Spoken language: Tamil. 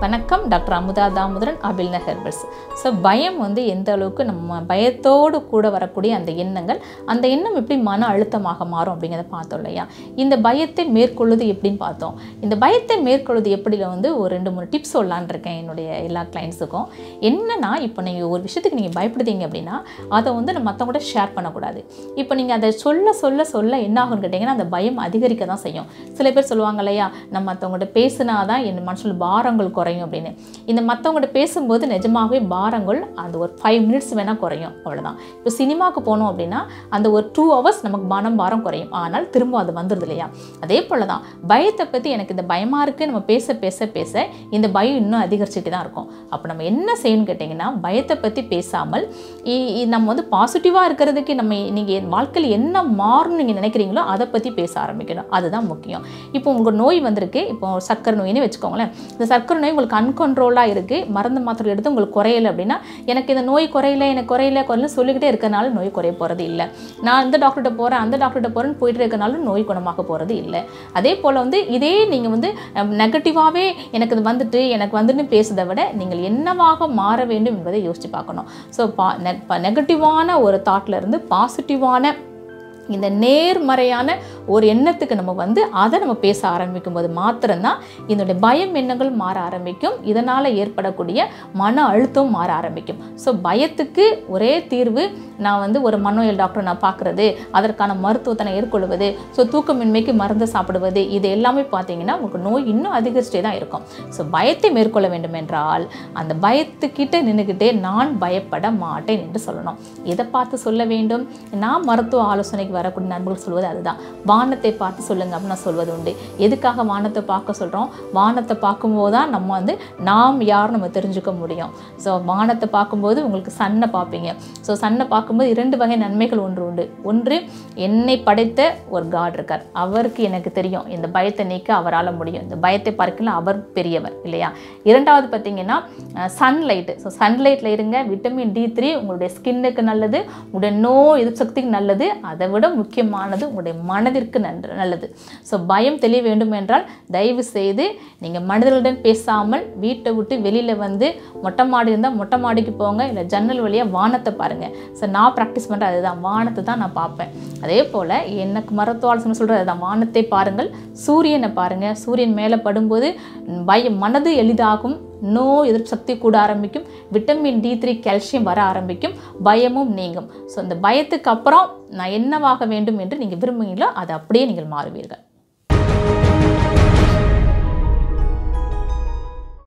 வணக்கம் டாக்டர் அமுதா தாமோதரன் அபில்ன ஹெர்பல்ஸ் ஸோ பயம் வந்து எந்த அளவுக்கு நம்ம பயத்தோடு கூட வரக்கூடிய அந்த எண்ணங்கள் அந்த எண்ணம் எப்படி மன அழுத்தமாக மாறும் அப்படிங்கிறத பார்த்தோம் இல்லையா இந்த பயத்தை மேற்கொள்வது எப்படின்னு பார்த்தோம் இந்த பயத்தை மேற்கொள்வது எப்படில வந்து ஒரு ரெண்டு மூணு டிப்ஸ் சொல்லலான் இருக்கேன் என்னுடைய எல்லா கிளைண்ட்ஸுக்கும் என்னன்னா இப்போ நீங்கள் ஒரு விஷயத்துக்கு நீங்கள் பயப்படுதீங்க அப்படின்னா அதை வந்து நம்ம மற்றவங்க கூட ஷேர் பண்ணக்கூடாது இப்போ நீங்கள் அதை சொல்ல சொல்ல சொல்ல என்ன ஆகும்னு கேட்டிங்கன்னா அந்த பயம் அதிகரிக்க தான் செய்யும் சில பேர் சொல்லுவாங்க இல்லையா நம்ம மற்றவங்கள்ட்ட பேசினா தான் என் மனசில் பாரங்கள் குறையும் அப்படின்னு இந்த மற்றவங்கள்ட்ட பேசும்போது நிஜமாகவே பாரங்கள் அந்த ஒரு ஃபைவ் மினிட்ஸ் வேணால் குறையும் அவ்வளோதான் இப்போ சினிமாவுக்கு போனோம் அப்படின்னா அந்த ஒரு டூ ஹவர்ஸ் நமக்கு மனம் பாரம் குறையும் ஆனால் திரும்ப அது வந்துடுது இல்லையா அதே போல் தான் பயத்தை பற்றி எனக்கு இந்த பயமாக இருக்குது நம்ம பேச பேச பேச இந்த பயம் இன்னும் அதிகரிச்சுட்டு தான் இருக்கும் அப்போ நம்ம என்ன செய்யணும்னு கேட்டிங்கன்னா பயத்தை பற்றி பேசாமல் இ- இ- நம்ம வந்து பாசிட்டிவாக இருக்கிறதுக்கு நம்ம நீங்கள் என் வாழ்க்கையில் என்ன மாறணும்னு நீங்கள் நினைக்கிறீங்களோ அதை பற்றி பேச ஆரம்பிக்கணும் அதுதான் முக்கியம் இப்போ உங்கள் நோய் வந்திருக்கு இப்போ சர்க்கரை நோயின்னு வச்சுக்கோங்களேன் இந்த சர்க்கரை நோய் உங்களுக்கு அன்கண்ட்ரோலாக இருக்குது மருந்து மாத்திரை எடுத்து உங்களுக்கு குறையல அப்படின்னா எனக்கு இந்த நோய் குறையல எனக்கு குறையல குறையல சொல்லிக்கிட்டே இருக்கனால நோய் குறைய போகிறது இல்லை நான் இந்த டாக்டர்கிட்ட போகிறேன் அந்த டாக்டர்கிட்ட போகிறேன்னு போயிட்டு இருக்கனால நோய் குணமாக போகிறது இல்லை அதே போல் வந்து இதே நீங்கள் வந்து நெகட்டிவாகவே எனக்கு இது வந்துட்டு எனக்கு வந்துட்டு பேசுறதை விட நீங்கள் என்னவாக மாற வேண்டும் என்பதை யோசித்து பார்க்கணும் ஸோ பா நெகட்டிவான ஒரு தாட்ல இருந்து பாசிட்டிவான இந்த நேர்மறையான ஒரு எண்ணத்துக்கு நம்ம வந்து அதை நம்ம பேச ஆரம்பிக்கும் போது மாத்திரம்தான் இதனுடைய பயம் எண்ணங்கள் மாற ஆரம்பிக்கும் இதனால் ஏற்படக்கூடிய மன அழுத்தம் மாற ஆரம்பிக்கும் ஸோ பயத்துக்கு ஒரே தீர்வு நான் வந்து ஒரு மனோயல் டாக்டரை நான் பார்க்குறது அதற்கான மருத்துவத்தை நான் ஏற்கொள்வது ஸோ தூக்கமின்மைக்கு மருந்து சாப்பிடுவது இது எல்லாமே பார்த்தீங்கன்னா உங்களுக்கு நோய் இன்னும் அதிகரிச்சிட்டே தான் இருக்கும் ஸோ பயத்தை மேற்கொள்ள வேண்டும் என்றால் அந்த பயத்துக்கிட்ட நின்றுக்கிட்டே நான் பயப்பட மாட்டேன் என்று சொல்லணும் இதை பார்த்து சொல்ல வேண்டும் நான் மருத்துவ ஆலோசனைக்கு வரக்கூடிய நண்பர்கள் சொல்வது அதுதான் வானத்தை பார்த்து சொல்லுங்க அப்படின்னு நான் சொல்வது உண்டு எதுக்காக வானத்தை பார்க்க சொல்கிறோம் வானத்தை பார்க்கும்போது தான் நம்ம வந்து நாம் யார் நம்ம தெரிஞ்சுக்க முடியும் ஸோ வானத்தை பார்க்கும்போது உங்களுக்கு சன்னை பார்ப்பீங்க ஸோ சன்னை பார்க்கும்போது இரண்டு வகை நன்மைகள் ஒன்று உண்டு ஒன்று என்னை படைத்த ஒரு காட் இருக்கார் அவருக்கு எனக்கு தெரியும் இந்த பயத்தை நீக்க அவரால் முடியும் இந்த பயத்தை பார்க்கல அவர் பெரியவர் இல்லையா இரண்டாவது பார்த்தீங்கன்னா சன்லைட்டு ஸோ சன்லைட்டில் இருங்க விட்டமின் டி த்ரீ உங்களுடைய ஸ்கின்னுக்கு நல்லது உங்களுடைய நோய் எதிர்ப்பு சக்திக்கு நல்லது அதை விட முக்கியமானது உங்களுடைய மனதிற்கு நன்று நல்லது ஸோ பயம் தெளிய வேண்டும் என்றால் தயவு செய்து நீங்கள் மனிதர்களுடன் பேசாமல் வீட்டை விட்டு வெளியில் வந்து மொட்டை மாடி இருந்தால் மொட்டை மாடிக்கு போங்க இல்லை ஜன்னல் வழியாக வானத்தை பாருங்கள் ஸோ நான் ப்ராக்டிஸ் பண்ணுறது அதுதான் வானத்தை தான் நான் பார்ப்பேன் அதே போல் எனக்கு மருத்துவ ஆலோசனை சொல்கிறது அதுதான் வானத்தை பாருங்கள் சூரியனை பாருங்கள் சூரியன் மேலே படும்போது பயம் மனது எளிதாகும் நோய் எதிர்ப்பு சக்தி கூட ஆரம்பிக்கும் விட்டமின் டி த்ரீ கால்சியம் வர ஆரம்பிக்கும் பயமும் நீங்கும் ஸோ இந்த பயத்துக்கு அப்புறம் நான் என்னவாக வேண்டும் என்று நீங்கள் விரும்புகிறீங்களோ அதை அப்படியே நீங்கள் மாறுவீர்கள்